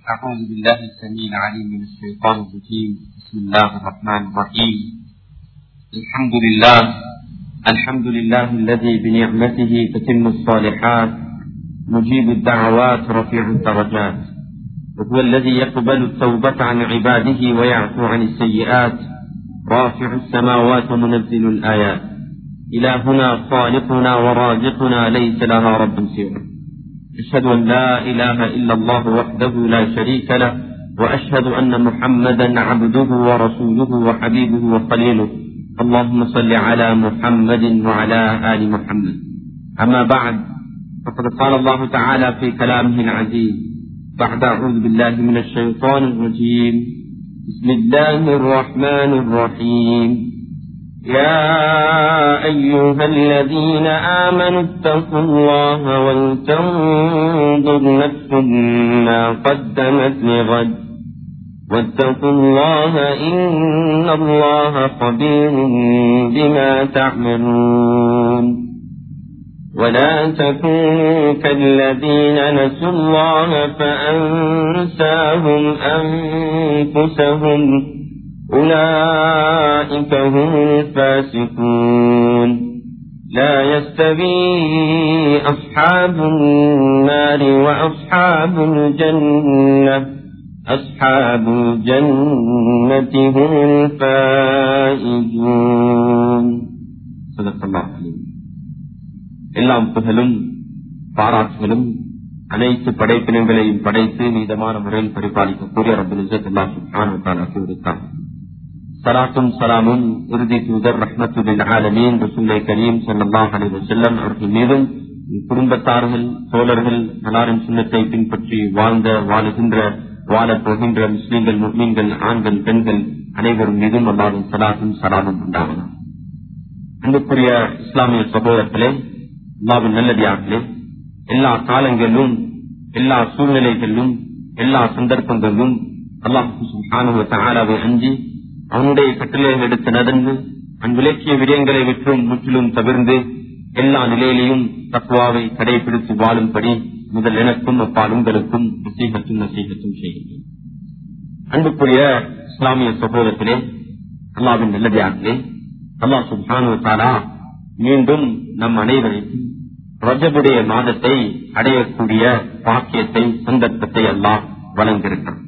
أعوذ بالله السميع العليم من الشيطان الرجيم بسم الله الرحمن الرحيم الحمد لله الحمد لله الذي بنعمته تتم الصالحات مجيب الدعوات رفيع الدرجات وهو الذي يقبل التوبة عن عباده ويعفو عن السيئات رافع السماوات ومنزل الآيات إلهنا خالقنا ورازقنا ليس لها رب سواه أشهد أن لا إله إلا الله وحده لا شريك له وأشهد أن محمدا عبده ورسوله وحبيبه وخليله اللهم صل على محمد وعلى آل محمد أما بعد فقد قال الله تعالى في كلامه العزيز بعد أعوذ بالله من الشيطان الرجيم بسم الله الرحمن الرحيم يا أيها الذين آمنوا اتقوا الله ولتنظر نفس ما قدمت لغد واتقوا الله إن الله خبير بما تعملون ولا تكونوا كالذين نسوا الله فأنساهم أنفسهم أولئك هم الفاسقون لا يستوي أصحاب النار وأصحاب الجنة أصحاب الجنة هم الفائزون صدق الله عليه எல்லாம் புகழும் பாராட்டுகளும் அனைத்து படைப்பினங்களையும் படைத்து மீதமான முறையில் பரிபாலிக்கக்கூடிய ரபுல் இஸ்ஸத்துல்லாஹ் சலாத்தும் சலாமும் இறுதி தூதர் ரஹ்மத்துல் ஆலமீன் ரசூலை கரீம் சல்லாஹ் அலி வசல்லம் அவர்கள் மீதும் குடும்பத்தார்கள் தோழர்கள் நலாரின் சுண்ணத்தை பின்பற்றி வாழ்ந்த வாழுகின்ற வாழப் போகின்ற முஸ்லீம்கள் முஸ்லீம்கள் ஆண்கள் பெண்கள் அனைவரும் மீதும் அல்லாவின் சலாத்தும் சலாமும் உண்டாகலாம் அன்புக்குரிய இஸ்லாமிய சகோதரர்களே அல்லாவின் நல்லடியார்களே எல்லா காலங்களிலும் எல்லா சூழ்நிலைகளிலும் எல்லா சந்தர்ப்பங்களிலும் அல்லாஹு அஞ்சி அவனுடைய கட்டளைகள் எடுத்து நடந்து அன் விளக்கிய விடயங்களை விற்றும் முற்றிலும் தவிர்ந்து எல்லா நிலையிலையும் தக்குவாவை கடைபிடித்து வாழும்படி முதல் எனக்கும் அப்பால் உங்களுக்கும் நசீகத்தும் நசீகத்தும் செய்கின்றேன் அன்புக்குரிய இஸ்லாமிய சகோதரத்திலே அல்லாவின் நல்லதாகவே அல்லா சுபானுவத்தாரா மீண்டும் நம் அனைவரையும் ரஜபுடைய மாதத்தை அடையக்கூடிய பாக்கியத்தை சந்தர்ப்பத்தை எல்லாம் வழங்கியிருக்கிறார்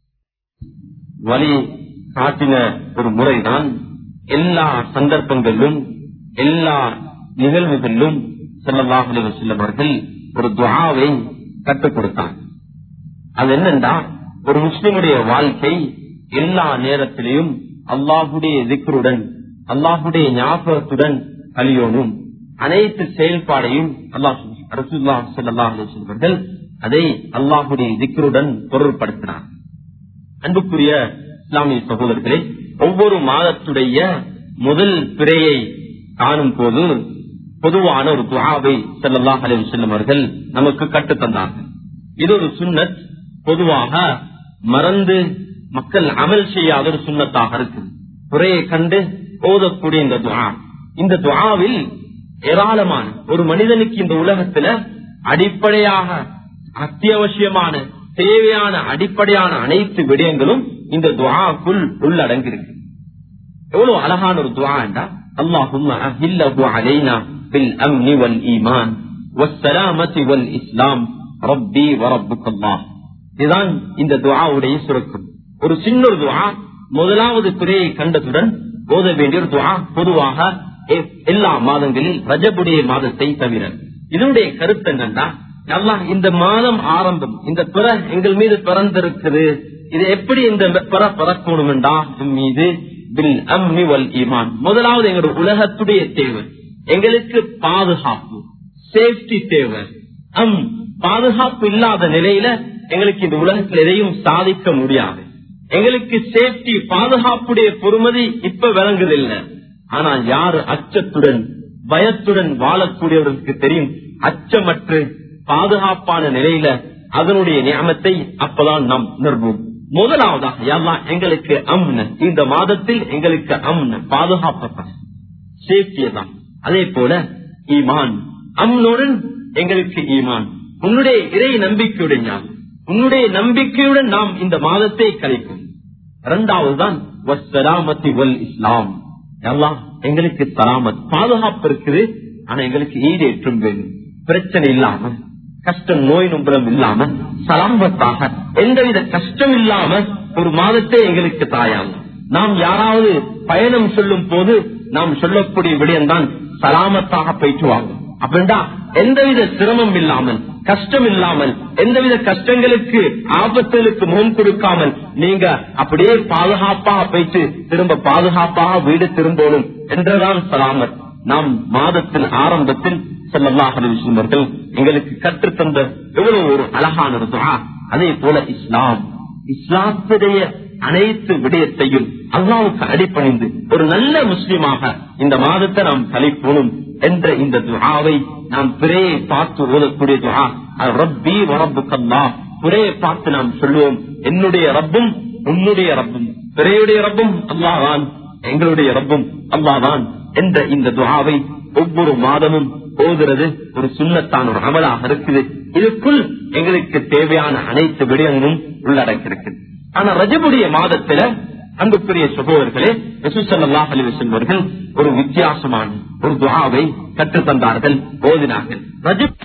வழி காட்டின ஒரு முறைதான் எல்லா சந்தர்ப்பங்களிலும் எல்லா நிகழ்வுகளிலும் செல்லவாக செல்லவர்கள் ஒரு துவாவை கற்றுக் கொடுத்தார் அது என்னன்னா ஒரு முஸ்லிமுடைய வாழ்க்கை எல்லா நேரத்திலையும் அல்லாஹுடைய திக்கருடன் அல்லாஹுடைய ஞாபகத்துடன் கலியோனும் அனைத்து செயல்பாடையும் அல்லாஹ் ரசூல்லா செல்லல்லாஹ் செல்வர்கள் அதை அல்லாஹுடைய திக்கருடன் பொருள்படுத்தினார் அன்புக்குரிய இஸ்லாமிய சகோதரர்களே ஒவ்வொரு மாதத்துடைய முதல் பிறையை காணும் போது பொதுவான ஒரு துவாவை செல்லல்லாஹ் அலி செல்லும் அவர்கள் நமக்கு கட்டுத்தந்தார்கள் இது ஒரு சுண்ணத் பொதுவாக மறந்து மக்கள் அமல் செய்யாத ஒரு சுண்ணத்தாக இருக்கு குறையை கண்டு ஓதக்கூடிய இந்த துவா இந்த துவாவில் ஏராளமான ஒரு மனிதனுக்கு இந்த உலகத்துல அடிப்படையாக அத்தியாவசியமான தேவையான அடிப்படையான அனைத்து விடயங்களும் இந்த துவாக்குள் உள்ளடங்கியிருக்கு எவ்வளவு அழகான ஒரு துவா என்றா அல்லாஹும் இஸ்லாம் ரப்பி வரப்புக்கல்லா இதுதான் இந்த துவாவுடைய சுருக்கம் ஒரு சின்ன ஒரு துவா முதலாவது துறையை கண்டதுடன் ஓத வேண்டிய ஒரு துவா பொதுவாக எல்லா மாதங்களில் ரஜபுடைய மாதத்தை தவிர இதனுடைய கருத்து என்னன்னா அல்லாஹ் இந்த மாதம் ஆரம்பம் இந்த பிற எங்கள் மீது பிறந்திருக்குது இது எப்படி இந்த பிற பிறக்கணும் என்றா மீது பில் அம்னி வல் ஈமான் முதலாவது எங்களுடைய உலகத்துடைய தேவை எங்களுக்கு பாதுகாப்பு சேஃப்டி தேவை அம் பாதுகாப்பு இல்லாத நிலையில எங்களுக்கு இந்த உலகத்தில் எதையும் சாதிக்க முடியாது எங்களுக்கு சேஃப்டி பாதுகாப்புடைய பொறுமதி இப்ப விளங்குதில்லை ஆனா யாரு அச்சத்துடன் பயத்துடன் வாழக்கூடியவர்களுக்கு தெரியும் அச்சமற்று பாதுகாப்பான நிலையில அதனுடைய நியமத்தை அப்பதான் நாம் உணர்வோம் முதலாவதாக எல்லாம் எங்களுக்கு அம்ன இந்த மாதத்தில் எங்களுக்கு அம்ன பாதுகாப்பு சேஃப்டியை தான் அதே போல ஈமான் அம்னுடன் எங்களுக்கு ஈமான் உன்னுடைய இறை நம்பிக்கையுடைய ஞானம் உன்னுடைய நம்பிக்கையுடன் நாம் இந்த மாதத்தை கழிக்கும் இரண்டாவதுதான் வஸ்ஸலாமத்தி வல் இஸ்லாம் எல்லாம் எங்களுக்கு சலாமத் பாதுகாப்பு இருக்குது ஆனா எங்களுக்கு ஈடேற்றம் வேணும் பிரச்சனை இல்லாம கஷ்டம் நோய் நும்பரம் இல்லாம சலாமத்தாக எந்தவித கஷ்டம் இல்லாம ஒரு மாதத்தை எங்களுக்கு தாயாகும் நாம் யாராவது பயணம் சொல்லும் போது நாம் சொல்லக்கூடிய விடயம்தான் சலாமத்தாக போயிட்டு வாங்கும் அப்படின்னா எந்தவித சிரமம் இல்லாமல் கஷ்டம் இல்லாமல் எந்தவித கஷ்டங்களுக்கு ஆபத்துகளுக்கு முகம் கொடுக்காமல் நீங்க அப்படியே பாதுகாப்பாக போயிட்டு திரும்ப பாதுகாப்பாக வீடு திரும்பணும் என்றுதான் சலாமத் நாம் மாதத்தின் ஆரம்பத்தில் செல்லல்லாஹ் விஷயங்கள் எங்களுக்கு கற்றுத்தந்த எவ்வளவு ஒரு அழகான ஒரு துஆ. அதே போல இஸ்லாம் இஸ்லாத்துடைய அனைத்து விடயத்தையும் அல்லாவுக்கு அடிப்பணிந்து ஒரு நல்ல முஸ்லிமாக இந்த மாதத்தை நாம் கழிப்போனும் என்ற இந்த துஆவை நாம் பிறையை பார்த்து ஓதக்கூடிய துஆ அது ரப்பி வரப்புக்கல்லா பிறையை பார்த்து நாம் சொல்லுவோம் என்னுடைய ரப்பும் உன்னுடைய ரப்பும் பிறையுடைய ரப்பும் அல்லாதான் எங்களுடைய ரப்பும் அல்லாதான் என்ற இந்த துஆவை ஒவ்வொரு மாதமும் ஓதுறது ஒரு சுண்ணத்தான ஒரு அமலாக இருக்குது இதுக்குள் எங்களுக்கு தேவையான அனைத்து விடயங்களும் உள்ளடக்கியிருக்கு ஆனா ரஜபுடைய மாதத்துல அன்புக்குரிய சகோதரர்களே ரசூசல்லாஹ் அலிவசன் அவர்கள் ஒரு வித்தியாசமான ஒரு துவாவை கற்றுத் தந்தார்கள் ஓதினார்கள் ரஜப்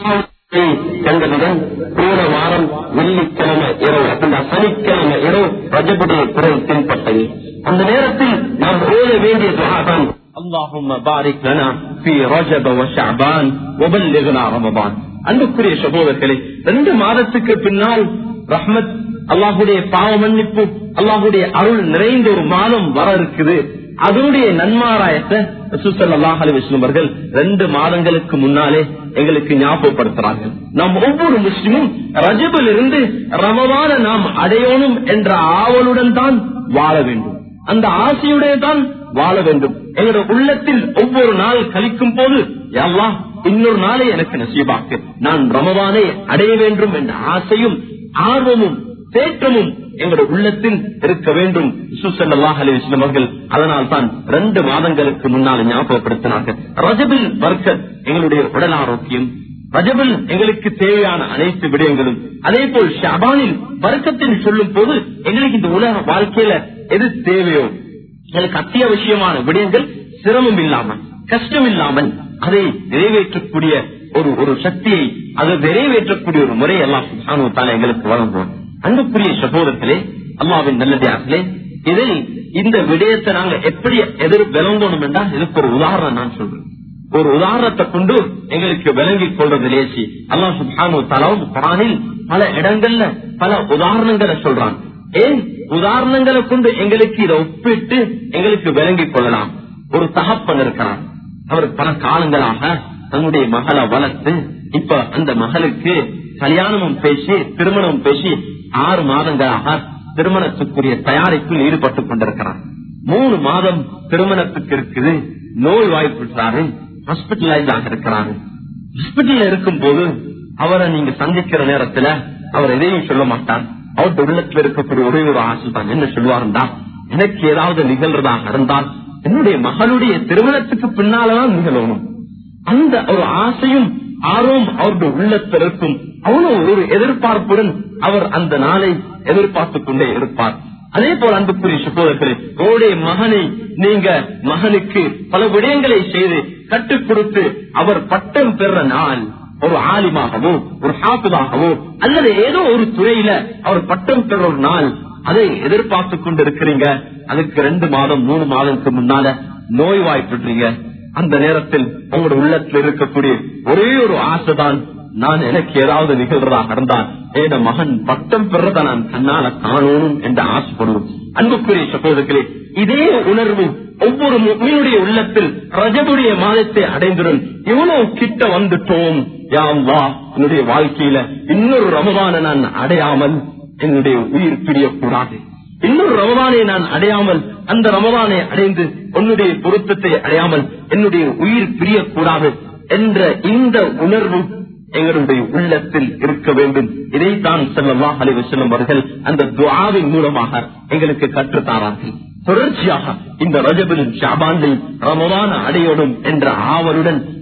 கண்டதுடன் போன வாரம் வெள்ளிக்கிழமை இரவு அந்த சனிக்கிழமை இரவு ரஜபுடைய பிறகு தென்பட்டது அந்த நேரத்தில் நாம் ஓத வேண்டிய துவாதான் اللهم بارك لنا في رجب وشعبان وبلغنا رمضان அன்புக்குரிய சகோதரர்களே ரெண்டு மாதத்துக்கு பின்னால் ரஹ்மத் அல்லாஹுடைய பாவ மன்னிப்பு அல்லாஹுடைய அருள் நிறைந்த ஒரு மாதம் வர இருக்குது அதனுடைய நன்மாராயத்தை ரசூசல்லாஹ் அலிவஸ்லம் அவர்கள் ரெண்டு மாதங்களுக்கு முன்னாலே எங்களுக்கு ஞாபகப்படுத்துறார்கள் நாம் ஒவ்வொரு முஸ்லிமும் ரஜபில் இருந்து ரமவான நாம் அடையணும் என்ற ஆவலுடன் தான் வாழ வேண்டும் அந்த ஆசையுடைய தான் வாழ வேண்டும் எங்களுடைய உள்ளத்தில் ஒவ்வொரு நாள் கழிக்கும் போது எல்லாம் இன்னொரு நாளை எனக்கு நசீபாக்கு நான் ரமவானை அடைய வேண்டும் என்ற ஆசையும் ஆர்வமும் தேற்றமும் எங்களுடைய உள்ளத்தில் இருக்க வேண்டும் சுசல்லாஹ் அலிஸ்லம் அவர்கள் அதனால் தான் ரெண்டு மாதங்களுக்கு முன்னால் ஞாபகப்படுத்தினார்கள் ரஜபில் வர்க்கத் எங்களுடைய உடல் ஆரோக்கியம் ரஜபில் எங்களுக்கு தேவையான அனைத்து விடயங்களும் அதே போல் ஷபானில் வர்க்கத்தில் சொல்லும் போது எங்களுக்கு இந்த உலக வாழ்க்கையில எது தேவையோ எனக்கு அத்தியாவசியமான விடயங்கள் சிரமம் இல்லாமல் கஷ்டம் இல்லாமல் அதை நிறைவேற்றக்கூடிய ஒரு ஒரு சக்தியை அதை நிறைவேற்றக்கூடிய ஒரு முறை எல்லாம் சுல்தானுவத்தால எங்களுக்கு வழங்குவோம் அன்புக்குரிய சகோதரர்களே அம்மாவின் நல்லதார்களே இதில் இந்த விடயத்தை நாங்க எப்படி எதிர் விளங்கணும் என்றால் இதுக்கு ஒரு உதாரணம் நான் சொல்றேன் ஒரு உதாரணத்தை கொண்டு எங்களுக்கு விளங்கிக் கொள்றது லேசி அல்லா சுல்தானு தலாவும் குரானில் பல இடங்கள்ல பல உதாரணங்களை சொல்றான் ஏன் உதாரணங்களை கொண்டு எங்களுக்கு இதை ஒப்பிட்டு எங்களுக்கு விளங்கிக் கொள்ளலாம் ஒரு தகப்பன் இருக்கிறார் அவர் பல காலங்களாக தன்னுடைய மகளை வளர்த்து இப்ப அந்த மகளுக்கு கல்யாணமும் பேசி திருமணம் பேசி ஆறு மாதங்களாக திருமணத்துக்குரிய தயாரிப்பில் ஈடுபட்டுக் கொண்டிருக்கிறார் மூணு மாதம் திருமணத்துக்கு இருக்குது நோய் வாய்ப்புறாரு ஹாஸ்பிட்டலைஸ் ஆக இருக்கிறாரு ஹாஸ்பிட்டல்ல இருக்கும் போது அவரை நீங்க சந்திக்கிற நேரத்துல அவர் எதையும் சொல்ல மாட்டார் அவருடைய உள்ளத்துல இருக்கக்கூடிய ஒரே ஒரு ஆசை தான் என்ன சொல்லுவாருந்தா எனக்கு ஏதாவது நிகழ்றதாக இருந்தால் என்னுடைய மகளுடைய திருமணத்துக்கு பின்னாலதான் நிகழணும் அந்த ஒரு ஆசையும் ஆர்வம் அவருடைய உள்ளத்தில் இருக்கும் அவ்வளவு ஒரு எதிர்பார்ப்புடன் அவர் அந்த நாளை எதிர்பார்த்துக் கொண்டே இருப்பார் அதே போல அன்புக்குரிய சகோதரர்களே உங்களுடைய மகனை நீங்க மகனுக்கு பல விடயங்களை செய்து கற்றுக் கொடுத்து அவர் பட்டம் பெற நாள் ஒரு ஆலிமாகவோ ஒரு ஹாப்பிதாகவோ அல்லது ஏதோ ஒரு துறையில அவர் பட்டம் பெற ஒரு நாள் அதை எதிர்பார்த்து கொண்டு இருக்கிறீங்க அதுக்கு ரெண்டு மாதம் மூணு மாதத்துக்கு முன்னால நோய் வாய்ப்புறீங்க அந்த நேரத்தில் உங்களோட உள்ளத்தில் இருக்கக்கூடிய ஒரே ஒரு ஆசைதான் நான் எனக்கு ஏதாவது நிகழ்றதாக இருந்தால் என் மகன் பட்டம் பெறத நான் கண்ணால காணணும் என்று ஆசைப்படுவோம் அன்புக்குரிய சகோதரர்களே இதே உணர்வு ஒவ்வொரு மீனுடைய உள்ளத்தில் ரஜபுடைய மாதத்தை அடைந்துடன் இவ்வளவு கிட்ட வந்துட்டோம் யாவா என்னுடைய வாழ்க்கையில இன்னொரு ரமதான நான் அடையாமல் என்னுடைய உயிர் பிரியக்கூடாது இன்னொரு ரமதானை நான் அடையாமல் அந்த ரமதானை அடைந்து உன்னுடைய பொருத்தத்தை அடையாமல் என்னுடைய உயிர் பிரியக்கூடாது என்ற இந்த உணர்வு எங்களுடைய உள்ளத்தில் இருக்க வேண்டும் இதைத்தான் செல்லவாஹ் அலி வசல்லம் அவர்கள் அந்த துவாவின் மூலமாக எங்களுக்கு கற்றுத்தாரார்கள் தொடர்ச்சியாக இந்த ரஜபிலும் ஷாபானில் ரமதான அடையோடும் என்ற ஆவலுடன்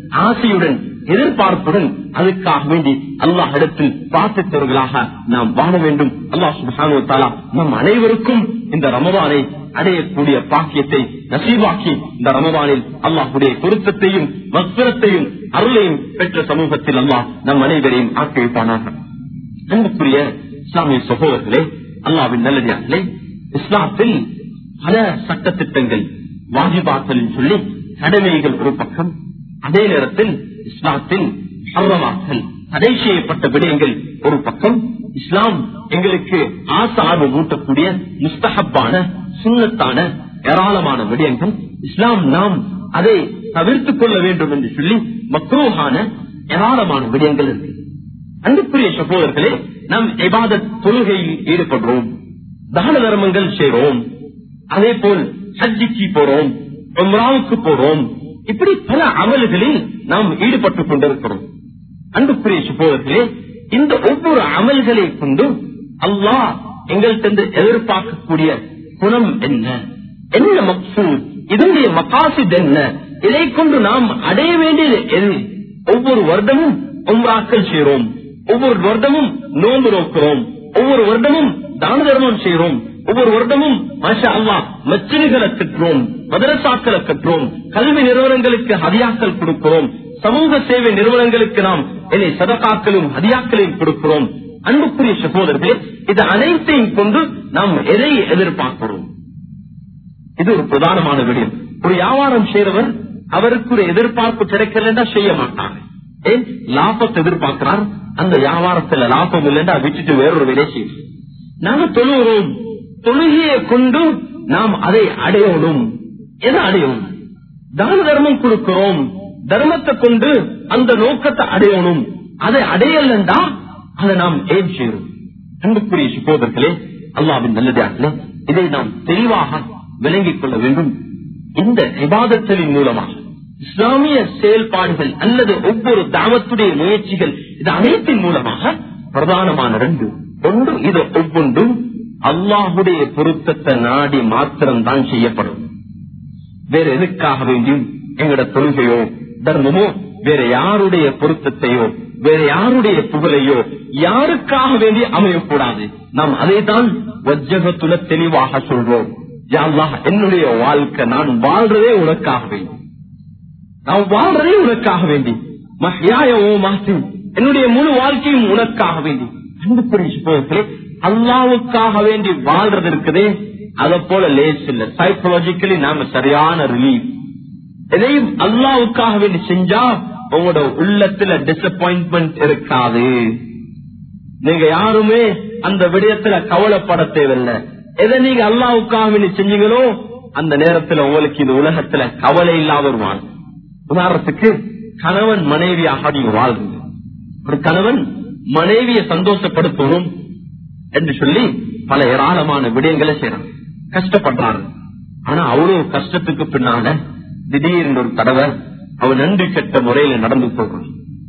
ஆசையுடன் எதிர்பார்ப்புடன் அதுக்காக வேண்டி அல்லாஹ் இடத்தில் பிரார்த்தித்தவர்களாக நாம் வாழ வேண்டும் அல்லாஹ் சுபானு தாலா நம் அனைவருக்கும் இந்த ரமதானை அடையக்கூடிய பாக்கியத்தை நசீவாக்கி இந்த ரமதானில் அல்லாஹுடைய பொருத்தத்தையும் மஸ்வரத்தையும் அருளையும் பெற்ற சமூகத்தில் அல்லாஹ் நம் அனைவரையும் ஆக்கி வைப்பானாக அன்புக்குரிய இஸ்லாமிய சகோதரர்களே அல்லாவின் நல்லதார்களே இஸ்லாத்தில் பல சட்டத்திட்டங்கள் வாஜிபாக்கள் சொல்லி கடமைகள் ஒரு பக்கம் அதே நேரத்தில் இஸ்லாத்தில் ஹர்ரமாக்கல் தடை செய்யப்பட்ட விடயங்கள் ஒரு பக்கம் இஸ்லாம் எங்களுக்கு ஆசை ஆர்வம் ஊட்டக்கூடிய முஸ்தகப்பான சுண்ணத்தான ஏராளமான விடயங்கள் இஸ்லாம் நாம் அதை தவிர்த்துக் கொள்ள வேண்டும் என்று சொல்லி மக்ரோஹான ஏராளமான விடயங்கள் இருக்கு அன்புக்குரிய சகோதரர்களே நாம் எபாத தொழுகையில் ஈடுபடுறோம் தான தர்மங்கள் செய்றோம் அதே போல் ஹஜ்ஜிக்கு போறோம் உம்ராவுக்கு போறோம் இப்படி பல அமல்களில் நாம் ஈடுபட்டுக் கொண்டிருக்கிறோம் அன்புக்குரிய சகோதரர்களே இந்த ஒவ்வொரு அமல்களை கொண்டு அல்லாஹ் எங்கள்கிட்ட எதிர்பார்க்கக்கூடிய குணம் என்ன என்ன மக்சூத் இதனுடைய மகாசித் என்ன இதை கொண்டு நாம் அடைய வேண்டியது எது ஒவ்வொரு வருடமும் உம்ராக்கள் செய்கிறோம் ஒவ்வொரு வருடமும் நோன்பு நோக்கிறோம் ஒவ்வொரு வருடமும் தான தர்மம் செய்கிறோம் ஒவ்வொரு வருடமும் மாஷா அல்லா மச்சினிகளை கட்டுறோம் மதரசாக்களை கட்டுறோம் கல்வி நிறுவனங்களுக்கு ஹதியாக்கள் கொடுக்கிறோம் சமூக சேவை நிறுவனங்களுக்கு நாம் என்னை சதகாக்களும் ஹதியாக்களையும் கொடுக்கிறோம் அன்புக்குரிய சகோதரர்களே இது அனைத்தையும் கொண்டு நாம் எதை எதிர்பார்க்கிறோம் இது ஒரு பிரதானமான விடயம் ஒரு வியாபாரம் செய்றவர் அவருக்கு ஒரு எதிர்பார்ப்பு கிடைக்கலன்னா செய்ய மாட்டாங்க ஏன் லாபத்தை எதிர்பார்க்கிறார் அந்த வியாபாரத்துல லாபம் இல்லைன்னா விட்டுட்டு வேறொரு வேலை செய்யும் நாங்க தொழுகிறோம் தொழுகையை கொண்டு நாம் அதை அடையணும் எதை அடையணும் தான தர்மம் கொடுக்கிறோம் தர்மத்தை கொண்டு அந்த நோக்கத்தை அடையணும் அதை அடையலண்டா அதை நாம் ஏன் செய்யணும் அன்புக்குரிய சகோதரர்களே அல்லாவின் நல்லதார்களே இதை நாம் தெளிவாக விளங்கிக் கொள்ள வேண்டும் இந்த விவாதத்தின் மூலமாக இஸ்லாமிய செயல்பாடுகள் அல்லது ஒவ்வொரு தாவத்துடைய முயற்சிகள் இது அனைத்தின் மூலமாக பிரதானமான ரெண்டு ஒன்று இது ஒவ்வொன்றும் அல்லாஹுடைய பொருத்தத்தை நாடி மாத்திரம் தான் செய்யப்படும் வேற எதுக்காக வேண்டியும் எங்களோட தொழுகையோ தர்மமோ வேற யாருடைய பொருத்தத்தையோ வேற யாருடைய புகழையோ யாருக்காக வேண்டி அமையக்கூடாது நாம் அதை தான் வஜகத்துல தெளிவாக சொல்றோம் யாழ்லாஹ் என்னுடைய வாழ்க்கை நான் வாழ்றதே உனக்காக வேண்டி நான் வாழ்றதே உனக்காக வேண்டி மஹ்யாயவோ மாசி என்னுடைய முழு வாழ்க்கையும் உனக்காக வேண்டி அன்புக்குரிய போகத்திலே அல்லாவுக்காக வேண்டி வாழ்றது இருக்குதே அதை போல லேஸ் இல்ல சைக்கலாஜிக்கலி நாம சரியான ரிலீஃப் எதையும் அல்லாவுக்காக வேண்டி செஞ்சா உங்களோட உள்ளத்துல டிசப்பாயின்மெண்ட் இருக்காது நீங்க யாருமே அந்த விடயத்துல கவலைப்பட தேவையில்லை எதை நீங்க அல்லாவுக்காக வேண்டி செஞ்சீங்களோ அந்த நேரத்துல உங்களுக்கு இந்த உலகத்துல கவலை இல்லாத ஒரு வாழ் உதாரணத்துக்கு கணவன் மனைவியாக நீங்க வாழ்றீங்க ஒரு கணவன் மனைவியை சந்தோஷப்படுத்தணும் என்று சொல்லி பல ஏராளமான விடயங்களை செய்யறாங்க கஷ்டப்படுறாரு ஆனா அவ்வளவு கஷ்டத்துக்கு பின்னால திடீர்னு ஒரு தடவை அவன் நன்றி கெட்ட முறையில நடந்து போகிறான்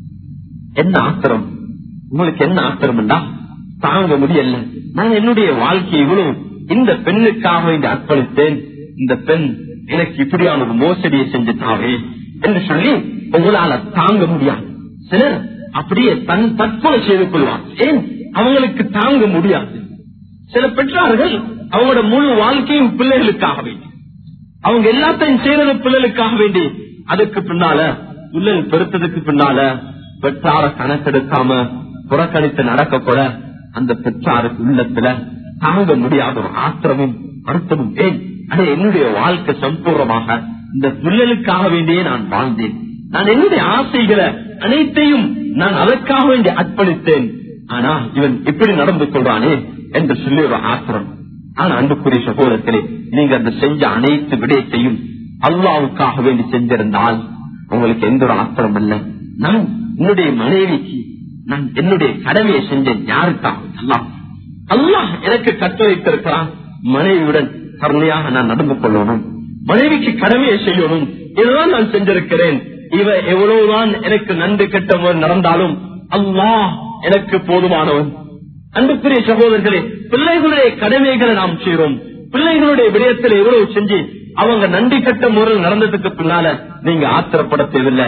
என்ன ஆத்திரம் உங்களுக்கு என்ன ஆத்திரம்டா தாங்க முடியல நான் என்னுடைய வாழ்க்கை இவ்வளவு இந்த பெண்ணுக்காக இங்க அர்ப்பணித்தேன் இந்த பெண் எனக்கு இப்படியான ஒரு மோசடியை செஞ்சுட்டாவே என்று சொல்லி உங்களால தாங்க முடியாது சிலர் அப்படியே தன் தற்கொலை செய்து கொள்வார் ஏன் அவங்களுக்கு தாங்க முடியாது சில பெற்றார்கள் அவங்களோட முழு வாழ்க்கையும் பிள்ளைகளுக்காக வேண்டி அவங்க எல்லாத்தையும் செய்யறது பிள்ளைகளுக்காக வேண்டி அதுக்கு பின்னால பிள்ளைகள் பெருத்ததுக்கு பின்னால பெற்றார கணக்கெடுக்காம புறக்கணித்து நடக்க கூட அந்த பெற்றாருக்கு உள்ளத்துல தாங்க முடியாத ஒரு ஆத்திரமும் வருத்தமும் ஏன் அடே என்னுடைய வாழ்க்கை சம்பூர்ணமாக இந்த பிள்ளைகளுக்காக வேண்டியே நான் வாழ்ந்தேன் நான் என்னுடைய ஆசைகளை அனைத்தையும் நான் அதற்காக வேண்டி அர்ப்பணித்தேன் ஆனா இவன் இப்படி நடந்து கொள்றானே என்று சொல்லி ஒரு ஆத்திரம் ஆனா அன்புக்குரிய சகோதரத்திலே நீங்க அந்த செஞ்ச அனைத்து விடயத்தையும் அல்லாவுக்காக வேண்டி செஞ்சிருந்தால் உங்களுக்கு எந்த ஒரு ஆத்திரம் இல்ல நான் என்னுடைய மனைவிக்கு நான் என்னுடைய கடமையை செஞ்சேன் யாருக்காக அல்லாஹ் அல்லாஹ் எனக்கு கட்டளைத்திருக்கிறான் மனைவியுடன் கருணையாக நான் நடந்து கொள்ளணும் மனைவிக்கு கடமையை செய்யணும் இதுதான் நான் செஞ்சிருக்கிறேன் இவ எவ்வளவுதான் எனக்கு நன்றி கெட்டவன் நடந்தாலும் அல்லாஹ் எனக்கு போதுமானவன் அன்புக்குரிய சகோதரர்களே பிள்ளைகளுடைய கடமைகளை நாம் செய்யறோம் பிள்ளைகளுடைய விடயத்தில் எவ்வளவு செஞ்சு அவங்க நன்றி கட்ட முறையில் நடந்ததுக்கு பின்னால நீங்க ஆத்திரப்பட தேவையில்லை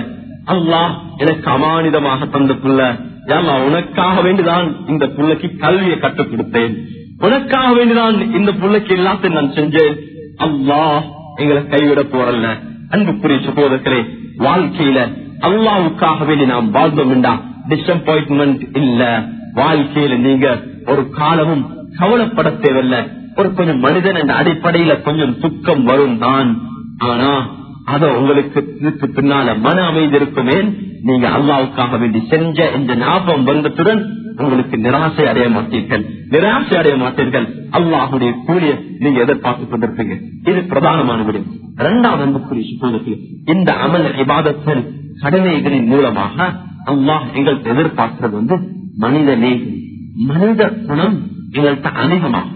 அல்லாஹ் எனக்கு அமானிதமாக தந்த புள்ள ஏமா உனக்காக வேண்டிதான் இந்த புள்ளைக்கு கல்வியை கற்றுக் கொடுத்தேன் உனக்காக வேண்டிதான் இந்த புள்ளைக்கு எல்லாத்தையும் நான் செஞ்சேன் அல்லாஹ் எங்களை கைவிட போறல்ல அன்புக்குரிய சகோதரர்களே வாழ்க்கையில அல்லாவுக்காக வேண்டி நாம் வாழ்ந்தோம் என்றா டிசப்பாயின்மெண்ட் இல்ல வாழ்க்கையில நீங்க ஒரு காலமும் கவலைப்பட தேவையில்ல ஒரு கொஞ்சம் மனிதன் என்ற அடிப்படையில கொஞ்சம் துக்கம் வரும் தான் ஆனா அத உங்களுக்கு இதுக்கு பின்னால மன அமைதி இருக்குமே நீங்க அல்லாவுக்காக வேண்டி செஞ்ச இந்த ஞாபகம் வந்ததுடன் உங்களுக்கு நிராசை அடைய மாட்டீர்கள் நிராசை அடைய மாட்டீர்கள் அல்லாஹுடைய கூலிய நீங்க எதிர்பார்த்துக் கொண்டிருப்பீங்க இது பிரதானமான விடம் இரண்டாவது அன்புக்குரிய சுகோதத்தில் இந்த அமல் இபாதத்தல் கடமைகளின் மூலமாக அல்லாஹ் எங்கள்கிட்ட எதிர்பார்க்கிறது வந்து மனித நேகம் மனித குணம் எங்கள்கிட்ட அதிகமாகும்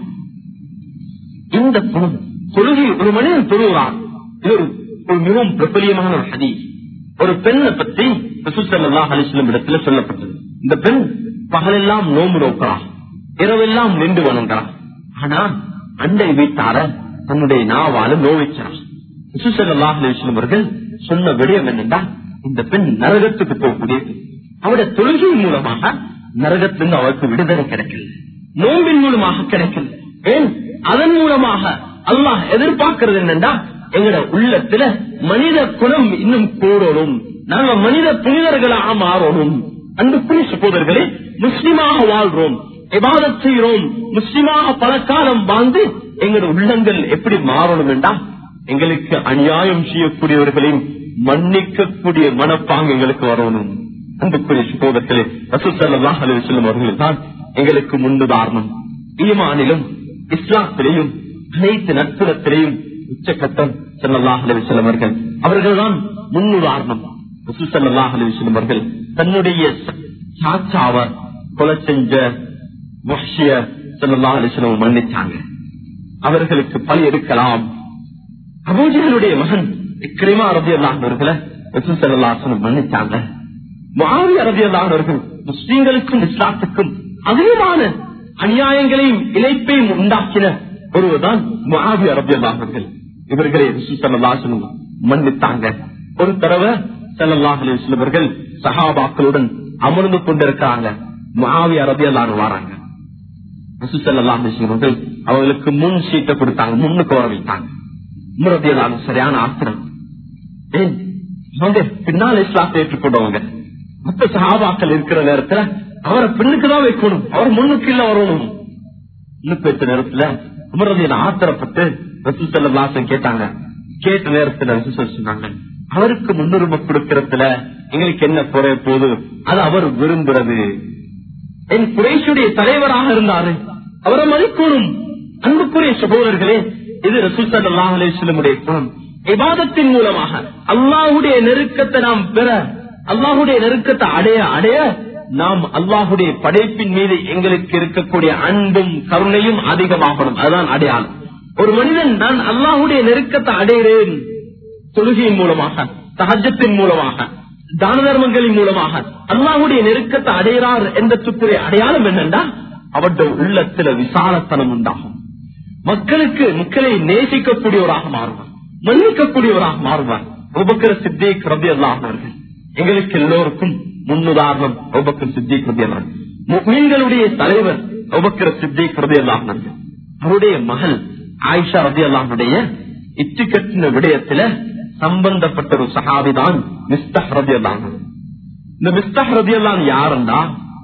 இந்த குணம் தொழுகை ஒரு மனிதன் தொழுகிறான் இது ஒரு ஒரு மிகவும் பிரபலியமான ஒரு ஹதி ஒரு பெண்ணை பற்றி அலிஸ்லம் இடத்துல சொல்லப்பட்டது இந்த பெண் பகலெல்லாம் நோம்பு நோக்கிறான் இரவெல்லாம் நின்று வணங்குறான் ஆனா அண்டை வீட்டார தன்னுடைய நாவால நோவிச்சார் அலிஸ்லம் அவர்கள் சொன்ன விடயம் என்னென்றா இந்த பெண் நரகத்துக்கு போகக்கூடியது அவருடைய தொழுகையின் மூலமாக நரகத்திலிருந்து அவருக்கு விடுதலை கிடைக்கல நோம்பின் மூலமாக கிடைக்கல ஏன் அதன் மூலமாக அல்லாஹ் எதிர்பார்க்கிறது என்னண்டா எங்கட உள்ளத்துல மனித குணம் இன்னும் கூடணும் நாங்க மனித புனிதர்களாக மாறணும் அன்புக்குரிய சகோதரர்களே முஸ்லிமாக வாழ்றோம் எபாதத் செய்கிறோம் முஸ்லிமாக பல காலம் வாழ்ந்து எங்களோட உள்ளங்கள் எப்படி மாறணும் என்றா எங்களுக்கு அநியாயம் செய்யக்கூடியவர்களையும் மன்னிக்கக்கூடிய மனப்பாங்க எங்களுக்கு வரணும் அன்புக்குரிய சகோதரர்களே ரசூசல்லாஹ் அலுவலம் அவர்கள் தான் எங்களுக்கு முன்னுதாரணம் ஈமானிலும் இஸ்லாத்திலையும் அனைத்து நட்புறத்திலையும் உச்சக்கட்டம் செல்லல்லாஹ் அலுவலம் அவர்கள் அவர்கள்தான் முன்னுதாரணம் ரசூசல்லாஹ் அலுவலம் அவர்கள் தன்னுடைய சாச்சாவ கொலை செஞ்ச வஹ்ஷிய செல்லல்லாஹ் அலுவலம் மன்னிச்சாங்க அவர்களுக்கு பழி எடுக்கலாம் அபூஜர்களுடைய மகன் இக்ரிமா ரபி அல்லாஹர்களை ரசூசல்லாசனம் மன்னிச்சாங்க மாவி அரபி அல்லாஹர்கள் முஸ்லீம்களுக்கும் இஸ்லாத்துக்கும் அதிகமான அநியாயங்களையும் இணைப்பையும் உண்டாக்கின ஒருவர்தான் மாவி அரபி அல்லாஹர்கள் இவர்களை ரசூசல்லாசனம் மன்னித்தாங்க ஒரு தடவை செல்லல்லாஹ் அலிஸ்லவர்கள் சஹாபாக்களுடன் அமர்ந்து கொண்டிருக்கிறாங்க மாவி அரபி அல்லாஹ் வராங்க ரசூசல்லாஹ் அலிஸ்லவர்கள் அவங்களுக்கு முன் சீட்டை கொடுத்தாங்க முன்னுக்கு வர வைத்தாங்க உமரதியலான சரியான ஆத்திரம் ஏன் அவங்க பின்னால் இஸ்லாத்தை ஏற்றுக்கொண்டவங்க மத்த சகாபாக்கள் இருக்கிற நேரத்துல அவரை பின்னுக்கு தான் வைக்கணும் அவர் முன்னுக்கு இல்ல வரணும் முன்னுக்கு வைத்த நேரத்துல உமரதியில ஆத்திரப்பட்டு ரசூசல்லாசன் கேட்டாங்க கேட்ட நேரத்துல ரசூசல் சொன்னாங்க அவருக்கு முன்னுரிமை கொடுக்கறதுல எங்களுக்கு என்ன குறை போது அது அவர் விரும்புறது என் குறைஷுடைய தலைவராக இருந்தாரு அவரை மதிக்கணும் அன்புக்குரிய சகோதரர்களே இது ரசூசல்லாஹ் அலிஸ்லமுடைய குணம் இபாதத்தின் மூலமாக அல்லாஹுடைய நெருக்கத்தை நாம் பெற அல்லாஹுடைய நெருக்கத்தை அடைய அடைய நாம் அல்லாஹுடைய படைப்பின் மீது எங்களுக்கு இருக்கக்கூடிய அன்பும் கருணையும் அதிகமாகணும் அதுதான் அடையாளம் ஒரு மனிதன் நான் அல்லாஹுடைய நெருக்கத்தை அடைகிறேன் தொழுகையின் மூலமாக சகஜத்தின் மூலமாக தான தர்மங்களின் மூலமாக அல்லாஹுடைய நெருக்கத்தை அடைகிறார் என்ற சுக்குரிய அடையாளம் என்னென்றா அவருடைய உள்ளத்துல விசாலத்தனம் உண்டாகும் மக்களுக்கு மக்களை நேசிக்கக்கூடியவராக மாறுவார் மன்னிக்கக்கூடியவராக மாறுவார் உபக்கர சித்திக் ரபி அல்லாஹர்கள் எங்களுக்கு எல்லோருக்கும் முன்னுதாரணம் உபக்கர் சித்திக் ரபி அல்லாஹ் மீன்களுடைய தலைவர் உபக்கர சித்திக் ரபி அல்லாஹர்கள் அவருடைய மகள் ஆயிஷா ரபி அல்லாஹுடைய இச்சு கட்டின விடயத்துல சம்பந்தப்பட்ட ஒரு சகாபிதான் மிஸ்தஹ் ரபி அல்லாஹ் இந்த மிஸ்தஹ் ரபி அல்லாஹ் யாருண்டா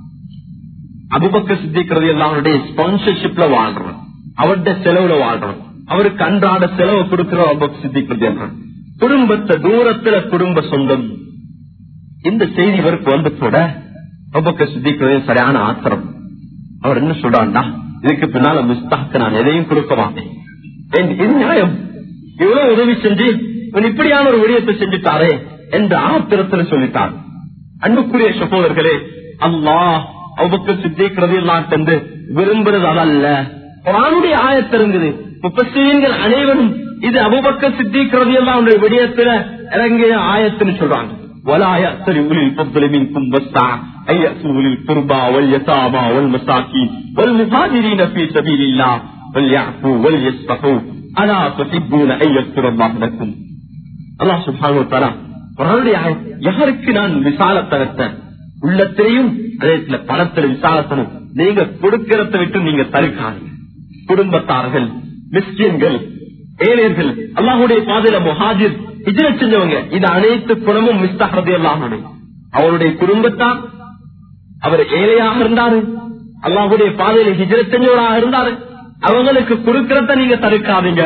அபுபக்க சித்திக் ரபி அல்லாஹுடைய ஸ்பான்சர்ஷிப்ல வாழ்றவர் அவருடைய செலவுல வாழ்றோம் அவருக்கு அன்றாட செலவு கொடுக்கிற சித்திக்கிறது குடும்பத்தை தூரத்துல குடும்ப சொந்தம் இந்த செய்தி இவருக்கு வந்து கூட ரொம்ப சித்திக்கிறது சரியான ஆத்திரம் அவர் என்ன சொல்றாண்டா இதுக்கு பின்னால மிஸ்தாக்கு நான் எதையும் கொடுக்க மாட்டேன் இது நியாயம் இவ்வளவு உதவி செஞ்சு இவன் இப்படியான ஒரு விடயத்தை செஞ்சுட்டாரே என்ற ஆத்திரத்துல சொல்லிட்டார் அன்புக்குரிய சகோதரர்களே அல்லாஹ் அவ்வக்கு சித்திக்கிறது எல்லாம் தந்து விரும்புறது அதல்ல குரானுடைய ஆயத்திருந்தது முப்பசீன்கள் அனைவரும் இது அபுபக்க சித்திக்கிறது எல்லாம் விடயத்துல இறங்கிய ஆயத்துன்னு சொல்றாங்க ولا يأتل أولي الفضل منكم والسعة أن يأتوا أولي القربى واليتامى والمساكين والمهاجرين في سبيل الله وليعفوا وليصفحوا ألا تحبون أن يغفر الله لكم الله سبحانه وتعالى குரானுடைய ஆயத். யாருக்கு நான் விசாலத்தனத்தை உள்ளத்திலையும் அதே சில பணத்துல விசாலத்தனம் நீங்க கொடுக்கிறத விட்டு நீங்க தடுக்காதீங்க குடும்பத்தார்கள் மிஸ்கின்கள் ஏழையர்கள் அல்லாஹுடைய பாதையில முஹாஜிர் இஜிர செஞ்சவங்க இது அனைத்து குணமும் மிஸ்தகரது அல்லாஹுடைய அவருடைய குடும்பத்தார் அவர் ஏழையாக இருந்தாரு அல்லாஹுடைய பாதையில ஹிஜர செஞ்சவராக இருந்தாரு அவங்களுக்கு கொடுக்கறத நீங்க தடுக்காதீங்க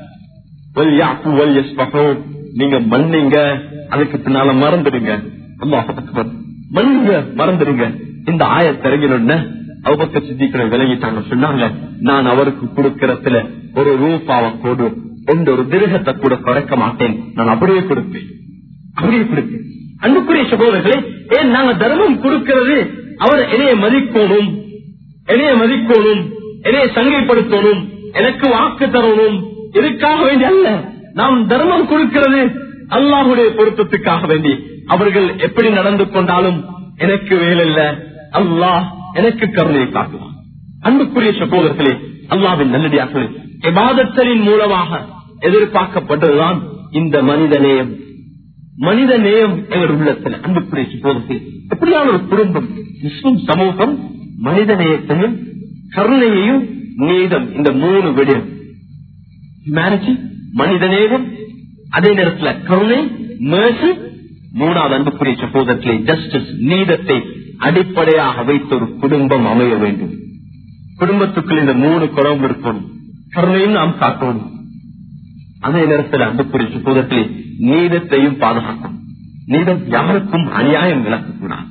வல் யாக்கு வல் யஸ்பஹு. நீங்க மன்னிங்க அதுக்கு பின்னால மறந்துடுங்க அல்லாஹ் அக்பர். மன்னிங்க மறந்துடுங்க இந்த ஆய தெரிஞ்சணும்னு அவங்க சித்திக்கிற விலகிட்டாங்க சொன்னாங்க நான் அவருக்கு கொடுக்கறதுல ஒரு ரூபாவை போடு எந்த ஒரு திருகத்தை கூட குறைக்க மாட்டேன் நான் அப்படியே கொடுப்பேன் அப்படியே கொடுப்பேன் அன்புக்குரிய சகோதரர்களே ஏன் நாங்க தர்மம் கொடுக்கிறது அவர் என்னைய மதிக்கணும் என்னைய மதிக்கணும் என்னைய சங்கைப்படுத்தணும் எனக்கு வாக்கு தரணும் இதுக்காக வேண்டி அல்ல நாம் தர்மம் கொடுக்கிறது அல்லாஹுடைய பொருத்தத்துக்காக வேண்டி அவர்கள் எப்படி நடந்து கொண்டாலும் எனக்கு வேலில்ல அல்லாஹ் எனக்கு கருணையை காட்டுவான் அன்புக்குரிய சகோதரர்களே அல்லாவின் நல்லடியார்களே எபாதத்தலின் மூலமாக எதிர்பார்க்கப்பட்டதுதான் இந்த மனித நேயம் மனித நேயம் எங்கள் உள்ளத்தில் அன்புக்குரிய சகோதரர்களே எப்படியான ஒரு குடும்பம் முஸ்லிம் சமூகம் மனித நேயத்தையும் கருணையையும் நீதம் இந்த மூணு விடயம் ஹியூமனிட்டி மனிதநேயம் அதே நேரத்துல கருணை mercy மூணாவது அன்புக்குரிய சகோதரத்திலே ஜஸ்டிஸ் நீதத்தை அடிப்படையாக வைத்த ஒரு குடும்பம் அமைய வேண்டும் குடும்பத்துக்குள் இந்த மூணு குணம் இருக்கணும் கருணையும் நாம் காக்கணும் அதே நேரத்தில் அன்புக்குரிய சகோதரத்திலே நீதத்தையும் பாதுகாக்கணும் நீதம் யாருக்கும் அநியாயம் விளக்கக்கூடாது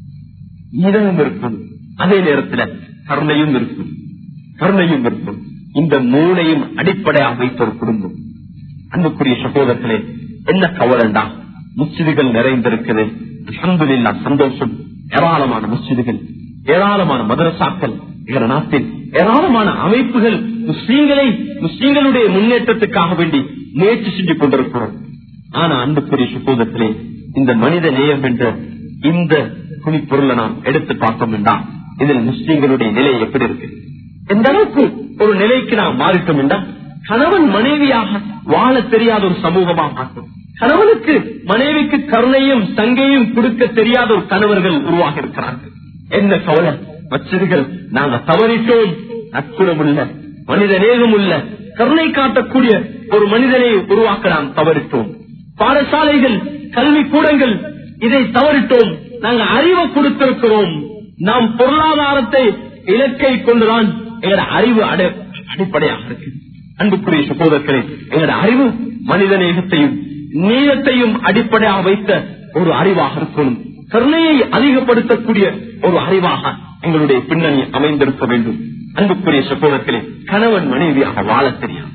நீதமும் இருக்கும் அதே நேரத்தில் கருணையும் இருக்கும் கருணையும் இருக்கும் இந்த மூணையும் அடிப்படையாக வைத்த ஒரு குடும்பம் அன்புக்குரிய சகோதரர்களே என்ன கவலைண்டா முஸ்ஜிதுகள் நிறைந்திருக்குது அல்ஹம்துலில்லா சந்தோஷம் ஏராளமான முஸ்ஜிதுகள் ஏராளமான மதரசாக்கள் எங்கள் நாட்டில் ஏராளமான அமைப்புகள் முஸ்லீம்களை முஸ்லீம்களுடைய முன்னேற்றத்துக்காக வேண்டி முயற்சி செஞ்சு கொண்டிருக்கிறோம் ஆனா அன்புக்குரிய சகோதரத்திலே இந்த மனித நேயம் என்ற இந்த குணிப்பொருளை நாம் எடுத்து பார்த்தோம் என்றால் இதில் முஸ்லீம்களுடைய நிலை எப்படி இருக்கு எந்த அளவுக்கு ஒரு நிலைக்கு நாம் மாறிட்டோம் என்றால் கணவன் மனைவியாக வாழ தெரியாத ஒரு சமூகமாக மாற்றோம் கணவனுக்கு மனைவிக்கு கருணையும் சங்கையும் கொடுக்க தெரியாத ஒரு கணவர்கள் உருவாக இருக்கிறார்கள் என்ன கவலை மச்சர்கள் நாங்க தவறிட்டோம் நற்குணம் உள்ள மனித நேகம் உள்ள கருணை காட்டக்கூடிய ஒரு மனிதனை உருவாக்க நாம் தவறிட்டோம் பாடசாலைகள் கல்வி கூடங்கள் இதை தவறிட்டோம் நாங்க அறிவை கொடுத்திருக்கிறோம் நாம் பொருளாதாரத்தை இலக்கை கொண்டுதான் எங்களோட அறிவு அட- அடிப்படையாக இருக்கு அன்புக்குரிய சகோதரர்களே எங்களோட அறிவு மனித நேகத்தையும் நீளத்தையும் அடிப்படையாக வைத்த ஒரு அறிவாக இருக்கணும் கருணையை அதிகப்படுத்தக்கூடிய ஒரு அறிவாக எங்களுடைய பின்னணி அமைந்திருக்க வேண்டும் அன்புக்குரிய சகோதரர்களே கணவன் மனைவியாக வாழ தெரியாது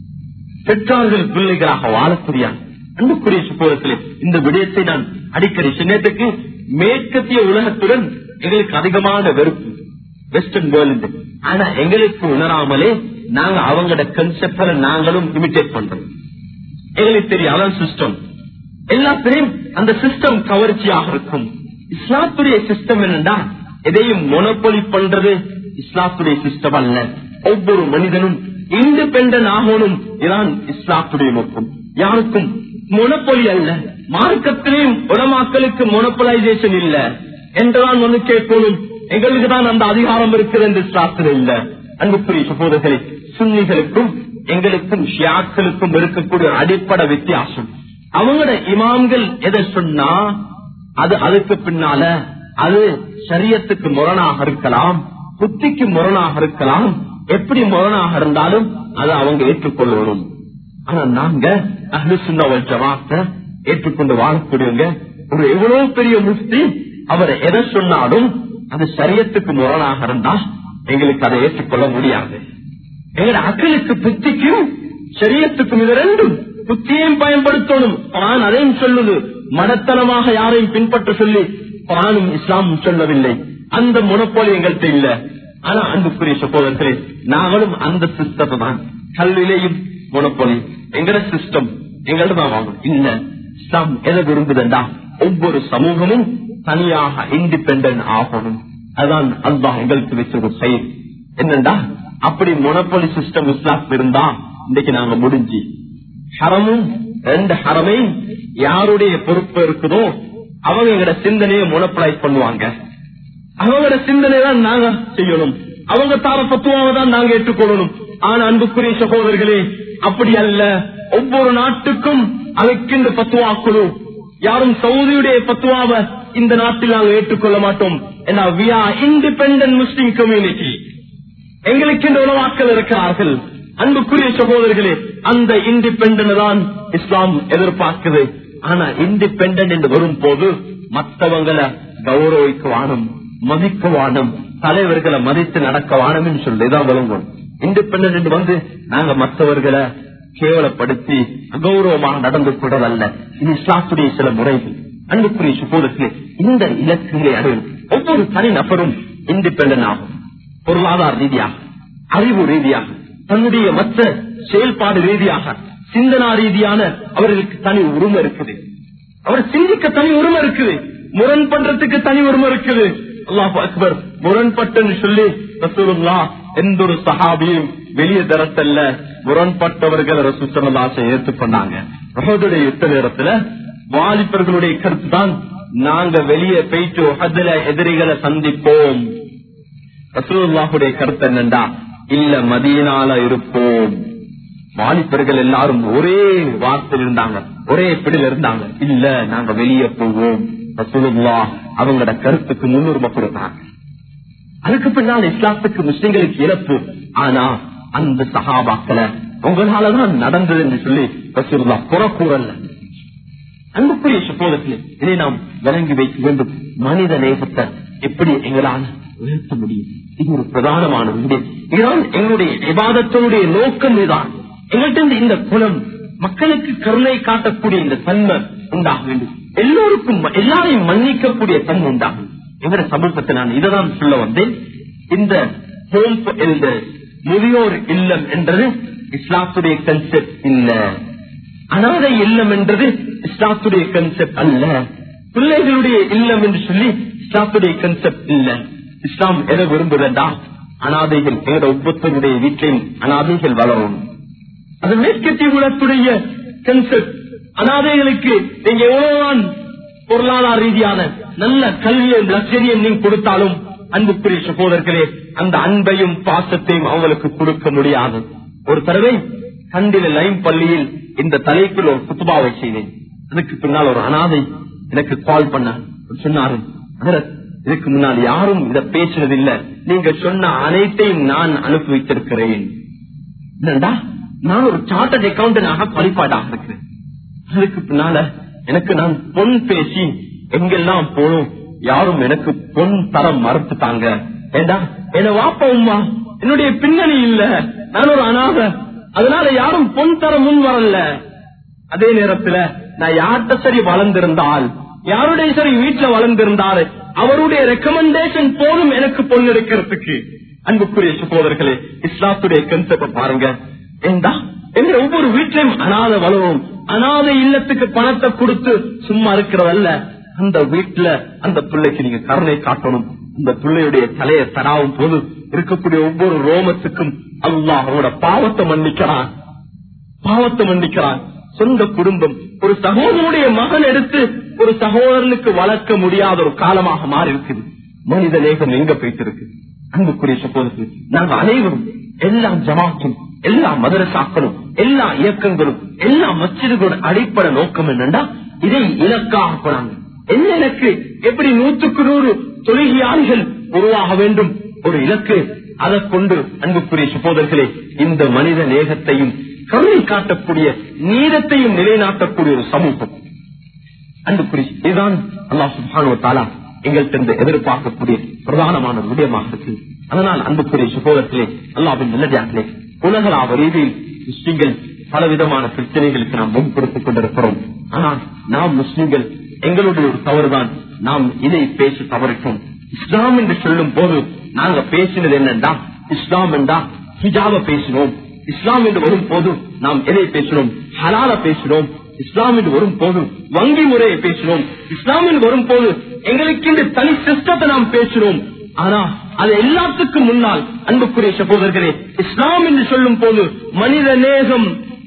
பெற்றார்கள் பிள்ளைகளாக வாழ தெரியாது அன்புக்குரிய சகோதரர்களே இந்த விடயத்தை நான் அடிக்கடி சின்னத்துக்கு மேற்கத்திய உலகத்துடன் எங்களுக்கு அதிகமான வெறுப்பு வெஸ்டர்ன் வேர்ல்டு ஆனா எங்களுக்கு உணராமலே நாங்க அவங்களோட கன்செப்ட நாங்களும் இமிட்டேட் பண்றோம் எங்களுக்கு தெரியும் அதான் சிஸ்டம் எல்லாத்திலையும் அந்த சிஸ்டம் கவர்ச்சியாக இருக்கும் இஸ்லாத்துடைய சிஸ்டம் என்னன்னா எதையும் மொனப்பொலி பண்றது இஸ்லாத்துடைய சிஸ்டம் அல்ல ஒவ்வொரு மனிதனும் இண்டிபெண்டன்ட் ஆகணும் இதான் இஸ்லாத்துடைய நோக்கம் யாருக்கும் மொனப்பொலி அல்ல மார்க்கத்திலையும் உலமாக்களுக்கு மொனப்பலைசேஷன் இல்ல என்றுதான் வந்து கேட்கணும் எங்களுக்கு தான் அந்த அதிகாரம் இருக்குது என்று இஸ்லாத்தில் இல்ல அன்புக்குரிய சகோதரர்களே சுன்னிகளுக்கும் எங்களுக்கும் ஷியாக்களுக்கும் இருக்கக்கூடிய ஒரு அடிப்படை வித்தியாசம் அவங்களோட இமாம்கள் எதை சொன்னா அது அதுக்கு பின்னால அது சரியத்துக்கு முரணாக இருக்கலாம் புத்திக்கு முரணாக இருக்கலாம் எப்படி முரணாக இருந்தாலும் அதை அவங்க ஏற்றுக்கொள்ளணும் ஆனா நாங்க அஹ்லு சுன்னா வல் ஜமாத்தை ஏற்றுக்கொண்டு வாழக்கூடியவங்க ஒரு எவ்வளவு பெரிய முஃப்தி அவர் எதை சொன்னாலும் அது சரியத்துக்கு முரணாக இருந்தா எங்களுக்கு அதை ஏற்றுக்கொள்ள முடியாது எங்களோட அக்களுக்கு புத்திக்கும் சரியத்துக்கும் இது ரெண்டும் புத்தியையும் பயன்படுத்தணும் குரான் அதையும் சொல்லுது மடத்தனமாக யாரையும் பின்பற்ற சொல்லி குரானும் இஸ்லாமும் சொல்லவில்லை அந்த முனப்போலி எங்கள்கிட்ட இல்ல ஆனா அன்புக்குரிய சகோதரர்களே நாங்களும் அந்த சிஸ்டத்தை தான் கல்வியிலேயும் முனப்போலி எங்கட சிஸ்டம் எங்கள்ட்ட தான் வாங்கணும் இல்ல இஸ்லாம் எதை விரும்புதண்டா ஒவ்வொரு சமூகமும் தனியாக இண்டிபெண்டன்ட் ஆகணும் அதான் அல்லாஹ் எங்களுக்கு வச்ச ஒரு செயல் என்னண்டா அப்படி மொனப்பொலி சிஸ்டம் இஸ்லாம் இருந்தா இன்னைக்கு நாங்க முடிஞ்சு ஹரமும் ரெண்டு ஹரமை யாருடைய பொறுப்பு இருக்குதோ அவங்க எங்கட சிந்தனையை மொனப்படைஸ் பண்ணுவாங்க அவங்களோட சிந்தனை தான் நாங்க செய்யணும் அவங்க தார பத்துவாவை தான் நாங்க ஏற்றுக்கொள்ளணும் ஆனா அன்புக்குரிய சகோதரர்களே அப்படி அல்ல ஒவ்வொரு நாட்டுக்கும் அவைக்கின்ற பத்துவா குழு யாரும் சவுதியுடைய பத்துவாவை இந்த நாட்டில் நாங்கள் ஏற்றுக்கொள்ள மாட்டோம் ஏன்னா we are independent Muslim community எங்களுக்கு இந்த உணவாக்கள் இருக்கிறார்கள் அன்புக்குரிய சகோதரர்களே அந்த இண்டிபெண்டன்ட் தான் இஸ்லாம் எதிர்பார்க்குது ஆனா இண்டிபெண்டன்ட் என்று வரும் போது மற்றவங்களை கௌரவிக்க வாணும் மதிக்க வாணும் தலைவர்களை மதித்து நடக்க வாணும்னு சொல்லிதான் விளங்கும் இண்டிபெண்டன்ட் வந்து நாங்க மற்றவர்களை கேவலப்படுத்தி அகௌரவமாக நடந்து கொள்வதல்ல இது இஸ்லாத்துடைய சில முறைகள் அன்புக்குரிய சகோதரர்களே இந்த இலக்குகளை அடையும் ஒவ்வொரு தனி நபரும் இண்டிபெண்டன்ட் ஆகும் பொருளாதார ரீதியாக அறிவு ரீதியாக தன்னுடைய மற்ற செயல்பாடு ரீதியாக சிந்தனா ரீதியான அவர்களுக்கு தனி உரிமை இருக்குது அவர் சிந்திக்க தனி உரிமை இருக்குது முரண் பண்றதுக்கு தனி உரிமை இருக்குது அல்லாஹ் அக்பர் முரண்பட்டுன்னு சொல்லி ரசூலுல்லா எந்த ஒரு சஹாபியும் வெளியே தரத்தல்ல முரண்பட்டவர்கள் ரசூசனதாசை ஏற்றுக்கொண்டாங்க ரஹோதுடைய யுத்த நேரத்துல வாலிபர்களுடைய கருத்து தான் நாங்க வெளியே போயிட்டு உஹதுல எதிரிகளை சந்திப்போம் ரசூலுல்லாஹுடைய கருத்து என்னண்டா இல்ல மதியனால இருப்போம் வாலிபர்கள் எல்லாரும் ஒரே வார்த்தையில் இருந்தாங்க ஒரே பிடில இருந்தாங்க இல்ல நாங்க வெளியே போவோம் ரசூலுல்லா அவங்களோட கருத்துக்கு முன்னுரிமை கொடுத்தாங்க அதுக்கு பின்னால் இஸ்லாத்துக்கு முஸ்லிம்களுக்கு இழப்பு ஆனா அந்த சகாபாக்களை உங்களாலதான் நடந்தது என்று சொல்லி ரசூலுல்லா புறக்கூறல்ல அன்புக்குரிய சகோதரர்களே இதை நாம் விளங்கி வைக்க வேண்டும் மனித நேசத்தை எப்படி எங்களால் உயர்த்த முடியும் இது ஒரு பிரதானமான விடயம் இதுதான் எங்களுடைய விவாதத்தினுடைய நோக்கம் இதுதான் எங்கள்கிட்ட இந்த குணம் மக்களுக்கு கருணை காட்டக்கூடிய இந்த தன்மை உண்டாக வேண்டும் எல்லோருக்கும் எல்லாரையும் மன்னிக்கக்கூடிய தன்மை உண்டாகும் எங்களுடைய சமூகத்தை நான் இதைதான் சொல்ல வந்தேன் இந்த ஹோம் இந்த முதியோர் இல்லம் என்றது இஸ்லாத்துடைய கன்செப்ட் இல்ல அனாதை இல்லம் என்றது இஸ்லாத்துடைய கன்செப்ட் அல்ல பிள்ளைகளுடைய இல்லம் என்று சொல்லி இஸ்லாத்துடைய கன்செப்ட் இல்ல இஸ்லாம் எதை விரும்புகிறதா அனாதைகள் எங்களோட ஒவ்வொருத்தருடைய வீட்டிலையும் அனாதைகள் வளரும் அது மேற்கத்திய குலத்துடைய கன்செப்ட் அனாதைகளுக்கு நீங்க எவ்வளவுதான் பொருளாதார ரீதியான நல்ல கல்வியும் லட்சரியம் நீங்க கொடுத்தாலும் அன்புக்குரிய சகோதரர்களே அந்த அன்பையும் பாசத்தையும் அவங்களுக்கு கொடுக்க முடியாது ஒரு தடவை கண்டில லைம் பள்ளியில் இந்த தலைப்பில் ஒரு குத்துபாவை செய்தேன் அதுக்கு பின்னால் ஒரு அனாதை எனக்கு கால் பண்ண சொன்னாரு "ஹதரத், இதுக்கு முன்னால் யாரும் இத பேசினதில்லை நீங்க சொன்ன அனைத்தையும் நான் அனுப்பி வைத்திருக்கிறேன் என்னடா நான் ஒரு சார்ட்டர்ட் அக்கௌண்டன்டாக குவாலிஃபைடாக இருக்கிறேன் அதுக்கு பின்னால எனக்கு நான் பொன் பேசி எங்கெல்லாம் போனோம் யாரும் எனக்கு பொன் தர மறுத்துட்டாங்க ஏண்டா என்ன வாப்பா உமா என்னுடைய பின்னணி இல்ல நான் ஒரு அனாத அதனால யாரும் பொன் தர முன் வரல அதே நேரத்துல நான் யார்கிட்ட சரி வளர்ந்திருந்தால் யாருடைய சரி வீட்டுல வளர்ந்திருந்தாரு அவருடைய ரெக்கமெண்டேஷன் போதும் எனக்கு பொன் எடுக்கிறதுக்கு அன்புக்குரிய சகோதரர்களே இஸ்லாத்துடைய கன்செப்ட் பாருங்க ஏண்டா எங்க ஒவ்வொரு வீட்டிலும் அனாதை வளரும் அனாதை இல்லத்துக்கு பணத்தை கொடுத்து சும்மா இருக்கிறதல்ல அந்த வீட்டுல அந்த பிள்ளைக்கு நீங்க கருணை காட்டணும் அந்த பிள்ளையுடைய தலையை தராவும் போது இருக்கக்கூடிய ஒவ்வொரு ரோமத்துக்கும் அல்லாஹ் அவனோட பாவத்தை மன்னிக்கிறான் பாவத்தை மன்னிக்கிறான் சொந்த குடும்பம் ஒரு சகோதரனுடைய மகன் எடுத்து ஒரு சகோதரனுக்கு வளர்க்க முடியாத ஒரு காலமாக மாறி இருக்குது மனித நேகம் எங்க போயிட்டு இருக்கு அன்புக்குரிய சகோதரர்கள் நாங்க அனைவரும் எல்லா ஜமாத்தும் எல்லா மதரசாக்களும் எல்லா இயக்கங்களும் எல்லா மச்சிதுகளோட அடிப்படை நோக்கம் என்னன்னா இதை இலக்காக போறாங்க என்ன இலக்கு எப்படி நூற்றுக்கு நூறு தொழுகையாளிகள் உருவாக வேண்டும் ஒரு இலக்கு அதை கொண்டு அன்புக்குரிய சகோதரர்களே இந்த மனித நேகத்தையும் கருணை காட்டக்கூடிய நீதத்தையும் நிலைநாட்டக்கூடிய ஒரு சமூகம் அன்புக்குரிய இதுதான் அல்லாஹ் சுபானு தாலா எங்கள்கிட்ட எதிர்பார்க்கக்கூடிய பிரதானமான ஒரு விடயமாக இருக்கு அதனால் அன்புக்குரிய சகோதரர்களே அல்லாவின் நல்லதார்களே உலகளாவ ரீதியில் முஸ்லிம்கள் பலவிதமான பிரச்சனைகளுக்கு நாம் முன் கொடுத்துக் கொண்டிருக்கிறோம் ஆனால் நாம் முஸ்லிம்கள் எங்களுடைய ஒரு தவறுதான் நாம் இதை பேச தவறிட்டோம் இஸ்லாம் என்று சொல்லும் போது நாங்க பேசினது என்னண்டா இஸ்லாம் என்றா ஹிஜாப பேசினோம் இஸ்லாம் என்று வரும் போது நாம் எதை பேசினோம் ஹலால பேசினோம் இஸ்லாம் என்று வரும் போது வங்கி முறையை பேசினோம் இஸ்லாம் என்று வரும் போது எங்களுக்கு இந்த தனி சிஸ்டத்தை நாம் பேசினோம் ஆனா அது எல்லாத்துக்கும் முன்னால் அன்புக்குரிய சகோதரர்களே இஸ்லாம் என்று சொல்லும் போது மனித நேகம்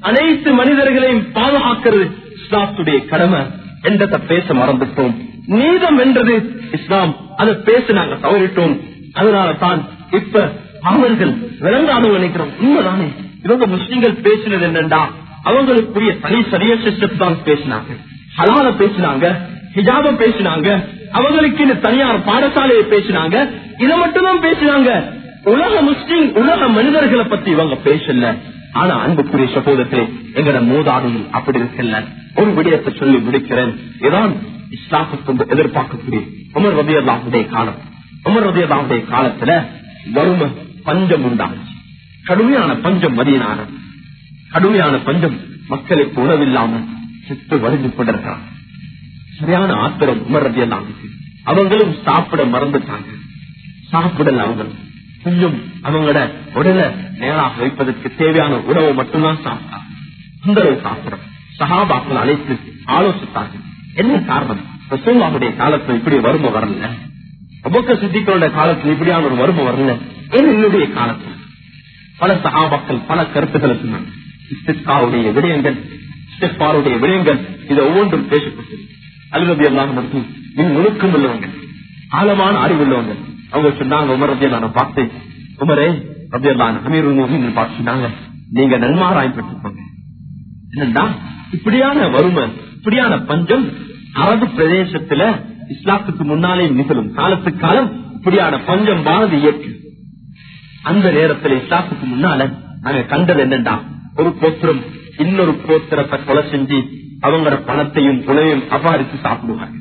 அனைத்து மனிதர்களையும் பாதுகாக்கிறது இஸ்லாத்துடைய கடமை என்றதை பேச மறந்துட்டோம் நீதம் என்றது இஸ்லாம் அதை பேச நாங்க தவறிட்டோம் அதனால தான் இப்ப அவர்கள் விளங்காத நினைக்கிறோம் உண்மைதானே இவங்க முஸ்லிம்கள் பேசினது என்னண்டா அவங்களுக்குரிய தனி சரியா சிஸ்டம் தான் பேசினாங்க ஹலால பேசினாங்க ஹிஜாப பேசினாங்க அவங்களுக்கு இந்த தனியார் பாடசாலையை பேசினாங்க இதை மட்டும் தான் பேசினாங்க உலக முஸ்லிம் உலக மனிதர்களை பத்தி இவங்க பேசல ஆனா அன்புக்குரிய சகோதரத்திலே எங்கட மூதாதையில் அப்படி இருக்கல ஒரு விடயத்தை சொல்லி முடிக்கிறேன் இதான் இஸ்லாத்துக்கு எதிர்பார்க்கக்கூடிய உமர் ரபியல்லாவுடைய காலம் உமர் ரபியல்லாவுடைய காலத்துல வறுமை பஞ்சம் உண்டாச்சு கடுமையான பஞ்சம் மதியனான கடுமையான பஞ்சம் மக்களுக்கு உணவில்லாம செத்து வடிஞ்சு கொண்டிருக்கிறான் சரியான ஆத்திரம் உமர் ரபியல்லாம் அவங்களும் சாப்பிட மறந்துட்டாங்க சாப்பிடல அவங்க கொஞ்சம் அவங்களோட உடலை நேராக வைப்பதற்கு தேவையான உணவை மட்டும்தான் சாப்பிட்டாங்க அந்த சாப்பிடும் சகாபாக்கள் அழைத்து ஆலோசித்தாங்க என்ன காரணம் ரசூல்லாவுடைய காலத்துல இப்படி வறுமை வரல அபக்க சித்திகளுடைய காலத்துல இப்படியான ஒரு வறுமை வரல ஏன் என்னுடைய காலத்துல பல சகாபாக்கள் பல கருத்துக்களை சொன்னாங்க இஸ்திஸ்காவுடைய விடயங்கள் இஸ்திஸ்பாருடைய விடயங்கள் இது ஒவ்வொன்றும் பேசப்பட்டது அலுவலி எல்லாம் மட்டும் மின் நுணுக்கம் உள்ளவங்க ஆழமான அறிவுள்ளவங்க அவங்க சொன்னாங்க உமர் ரபியல்லான பார்த்து உமரே ரபியல்லான் அமீர் மோகின் பார்த்து சொன்னாங்க நீங்க நன்மாராய் பெற்றுக்கோங்க என்னண்டா இப்படியான வறுமை இப்படியான பஞ்சம் அரபு பிரதேசத்துல இஸ்லாத்துக்கு முன்னாலே நிகழும் காலத்துக்கு காலம் இப்படியான பஞ்சம் வாழ்ந்து இயற்கை அந்த நேரத்தில் இஸ்லாத்துக்கு முன்னால நாங்க கண்டது என்னண்டா ஒரு கோத்திரம் இன்னொரு கோத்திரத்தை கொலை செஞ்சு அவங்களோட பணத்தையும் உணவையும் அபாரித்து சாப்பிடுவாங்க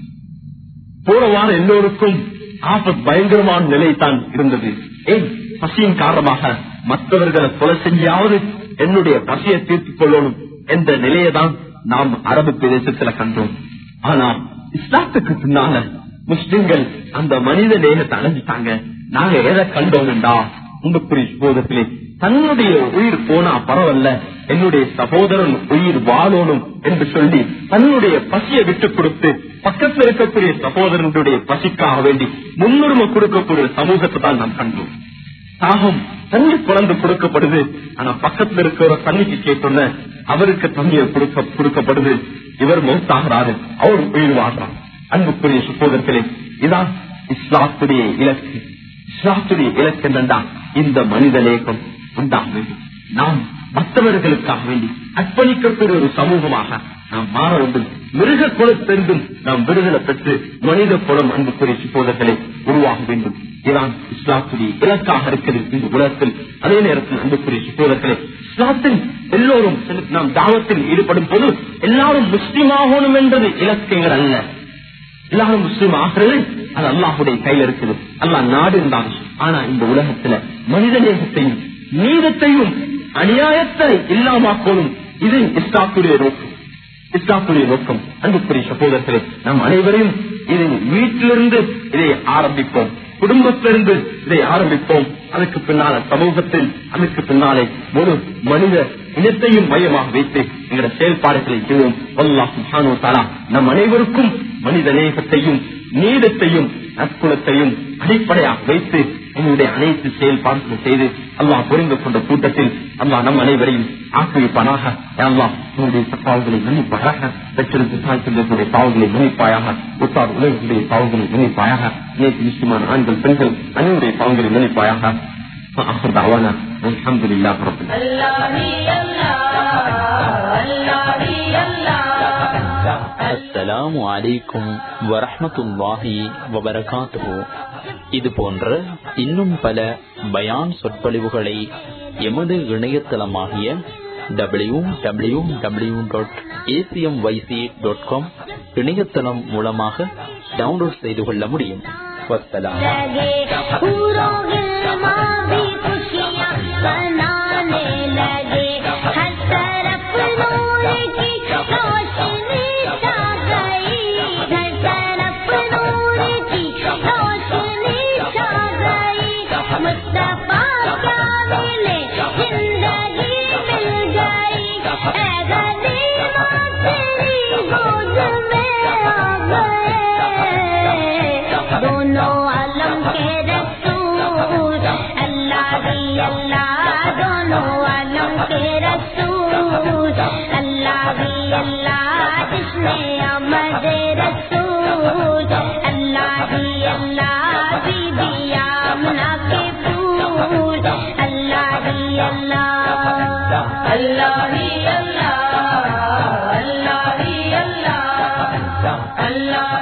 போன வாரம் எல்லோருக்கும் ஆபத் பயங்கரமான நிலை தான் இருந்தது ஏன் பசியின் காரணமாக மற்றவர்களை கொலை செஞ்சாவது என்னுடைய பசியை தீர்த்துக் கொள்ளணும் என்ற நிலையை தான் நாம் அரபு பிரதேசத்துல கண்டோம் ஆனா இஸ்லாத்துக்கு பின்னால முஸ்லிம்கள் அந்த மனித நேகத்தை அடைஞ்சிட்டாங்க நாங்க எதை கண்டோம்டா உங்களுக்குரிய போதத்திலே தன்னுடைய உயிர் போனா பரவாயில்ல என்னுடைய சகோதரன் உயிர் வாழணும் என்று சொல்லி தன்னுடைய பசியை விட்டுக் கொடுத்து பக்கத்தில் இருக்கக்கூடிய சகோதரனுடைய பசிக்காக வேண்டி முன்னுரிமை கொடுக்கக்கூடிய சமூகத்தை தான் நாம் கண்டோம் தாகம் தண்ணி குழந்து கொடுக்கப்படுது ஆனா பக்கத்துல இருக்கிற தண்ணிக்கு கேட்டோன்ன அவருக்கு தண்ணீர் கொடுக்க கொடுக்கப்படுது இவர் மௌத்தாகிறாரு அவர் உயிர் வாழ்றார் அன்புக்குரிய சகோதரர்களே இதான் இஸ்லாத்துடைய இலக்கு இஸ்லாத்துடைய இலக்கு என்னண்டா இந்த மனித லேகம் உண்டாக வேண்டும் நாம் மற்றவர்களுக்காக வேண்டி அர்ப்பணிக்கக்கூடிய ஒரு சமூகமாக நாம் மாற வேண்டும் மிருக குலத்திலிருந்தும் நாம் விடுதலை பெற்று மனித குலம் அன்புக்குரிய சகோதரர்களை உருவாக வேண்டும் இதான் இஸ்லாத்துடைய இலக்காக இருக்கிறது இந்த உலகத்தில் அதே நேரத்தில் அன்புக்குரிய சகோதரர்களே இஸ்லாத்தில் எல்லோரும் நாம் தாவத்தில் ஈடுபடும் போது எல்லாரும் முஸ்லீம் ஆகணும் என்பது இலக்குகள் அல்ல எல்லாரும் முஸ்லீம் ஆகிறது அது அல்லாஹுடைய கையில இருக்குது அல்லாஹ் நாடு இருந்தாலும் ஆனா இந்த உலகத்துல மனித நேசத்தையும் நீதத்தையும் அநியாயத்தை இல்லாமக்கோணும் இது இஸ்லாத்துடைய நோக்கம் இஸ்லாத்துடைய நோக்கம் அன்புக்குரிய சகோதரர்களே நம் அனைவரையும் இதை வீட்டிலிருந்து இதை ஆரம்பிப்போம் குடும்பத்திலிருந்து இதை ஆரம்பிப்போம் அதுக்கு பின்னால சமூகத்தில் அதுக்கு பின்னாலே ஒரு மனித இனத்தையும் மையமாக வைத்து எங்களோட செயல்பாடுகளை செய்வோம் அல்லாஹ் தாலா நம் அனைவருக்கும் மனித நேசத்தையும் நீதத்தையும் நற்குலத்தையும் அடிப்படையாக வைத்து என்னுடைய அனைத்து செயல்பாடுகளை செய்து அல்லாஹ் புரிந்து கொண்ட கூட்டத்தில் அல்லாஹ் நம் அனைவரையும் ஆக்கிரமிப்பானாக அல்லாஹ் உன்னுடைய பாவங்களை மன்னிப்பாயாக பெற்றிருந்து தாய்க்குடைய பாவங்களை மன்னிப்பாயாக உத்தார் உலகத்துடைய பாவங்களை மன்னிப்பாயாக நேற்று முஸ்லிமான ஆண்கள் பெண்கள் அனைவருடைய பாவங்களை மன்னிப்பாயாக آخر دعوانا والحمد لله رب العالمين அஸ்ஸலாமு அலைக்கும் வரஹ்மத்துல்லாஹி வபரகாத்துஹு இது போன்ற இன்னும் பல பயான் சொற்பொழிவுகளை எமது இணையதளமாகிய W W W dot ACM YC dot com இணையதளம் மூலமாக டவுன்லோட் செய்து கொள்ள முடியும் வசலாம் बनाने लगे हर तरफ नूर की रोशनी छा गई हर तरफ नूर की रोशनी छा गई मुस्तफा क्या मिले जिंदगी मिल गई ऐ गनीमा तेरी गोद में आ गए दोनों आलम के रसूल अल्लाह ही अल्लाह दोनों आलम के रसूल अल्लाह ही अल्लाह जिसने अमद रसूल अल्लाह ही अल्लाह बीबी आमना के फूल अल्लाह ही अल्लाह अल्लाह ही अल्लाह अल्लाह ही अल्लाह अल्लाह